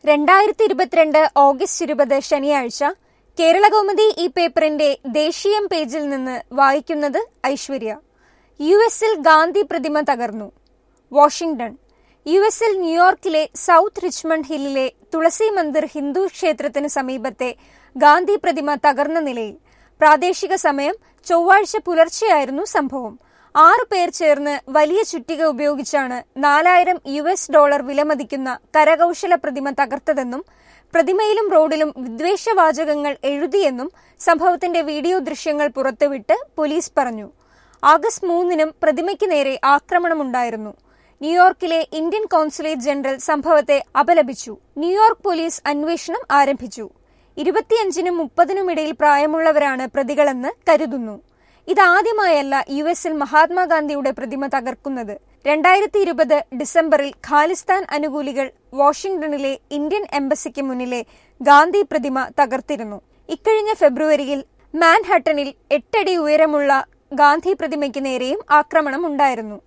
രണ്ടായിരത്തി ഇരുപത്തിരണ്ട് ഓഗസ്റ്റ് ഇരുപത് ശനിയാഴ്ച കേരളകൗമുദി ഈ പേപ്പറിന്റെ ദേശീയം പേജിൽ നിന്ന് വായിക്കുന്നത് ഐശ്വര്യ യു എസിൽ ഗാന്ധി പ്രതിമ തകർന്നു വാഷിംഗ്ടൺ യു എസിൽ ന്യൂയോർക്കിലെ സൗത്ത് റിച്ച്മണ്ട് ഹില്ലിലെ തുളസി മന്ദിർ ഹിന്ദു ക്ഷേത്രത്തിന് സമീപത്തെ ഗാന്ധി പ്രതിമ തകർന്ന നിലയിൽ പ്രാദേശിക സമയം ചൊവ്വാഴ്ച പുലർച്ചെയായിരുന്നു സംഭവം ആറു പേർ ചേർന്ന് വലിയ ചുറ്റിക ഉപയോഗിച്ചാണ് നാലായിരം യു എസ് ഡോളർ വിലമതിക്കുന്ന കരകൗശല പ്രതിമ തകർത്തതെന്നും പ്രതിമയിലും റോഡിലും വിദ്വേഷവാചകങ്ങൾ എഴുതിയെന്നും സംഭവത്തിന്റെ വീഡിയോ ദൃശ്യങ്ങൾ പുറത്തുവിട്ട് പോലീസ് പറഞ്ഞു ആഗസ്റ്റ് മൂന്നിനും പ്രതിമയ്ക്ക് നേരെ ആക്രമണമുണ്ടായിരുന്നു ന്യൂയോർക്കിലെ ഇന്ത്യൻ കോൺസുലേറ്റ് ജനറൽ സംഭവത്തെ അപലപിച്ചു ന്യൂയോർക്ക് പോലീസ് അന്വേഷണം ആരംഭിച്ചു ഇരുപത്തിയഞ്ചിനും മുപ്പതിനും ഇടയിൽ പ്രായമുള്ളവരാണ് പ്രതികളെന്ന് കരുതുന്നു ഇതാദ്യമായല്ല യു എസിൽ മഹാത്മാഗാന്ധിയുടെ പ്രതിമ തകർക്കുന്നത് രണ്ടായിരത്തി ഇരുപത് ഡിസംബറിൽ ഖാലിസ്ഥാൻ അനുകൂലികൾ വാഷിംഗ്ടണിലെ ഇന്ത്യൻ എംബസിക്ക് മുന്നിലെ ഗാന്ധി പ്രതിമ തകർത്തിരുന്നു ഇക്കഴിഞ്ഞ ഫെബ്രുവരിയിൽ മാൻഹട്ടനിൽ എട്ടടി ഉയരമുള്ള ഗാന്ധി പ്രതിമയ്ക്ക് നേരെയും ആക്രമണം ഉണ്ടായിരുന്നു